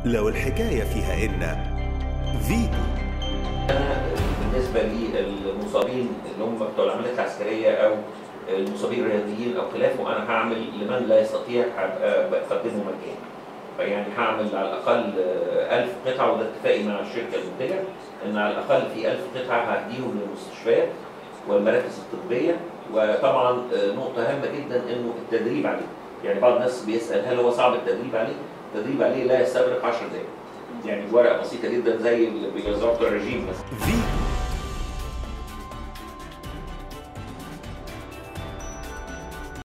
لو الحكاية فيها إن فيتو انا بالنسبه للمصابين اللي هم بتوع العمليات العسكريه او المصابين الرياضيين او خلافه انا هعمل لمن لا يستطيع هبقى بقدمه مجاني فيعني هعمل على الاقل آه، 1000 قطعه وده اتفاقي مع الشركه المنتجه ان على الاقل في 1000 قطعه هديهم للمستشفيات والمراكز الطبيه وطبعا آه، نقطه هامه جدا انه التدريب عليه يعني بعض الناس بيسال هل هو صعب التدريب عليه؟ التدريب عليه لا يستغرق 10 دقائق يعني ورقه بسيطه جدا زي اللي بيوزعوها بتوع الرجيم مثلا فيتو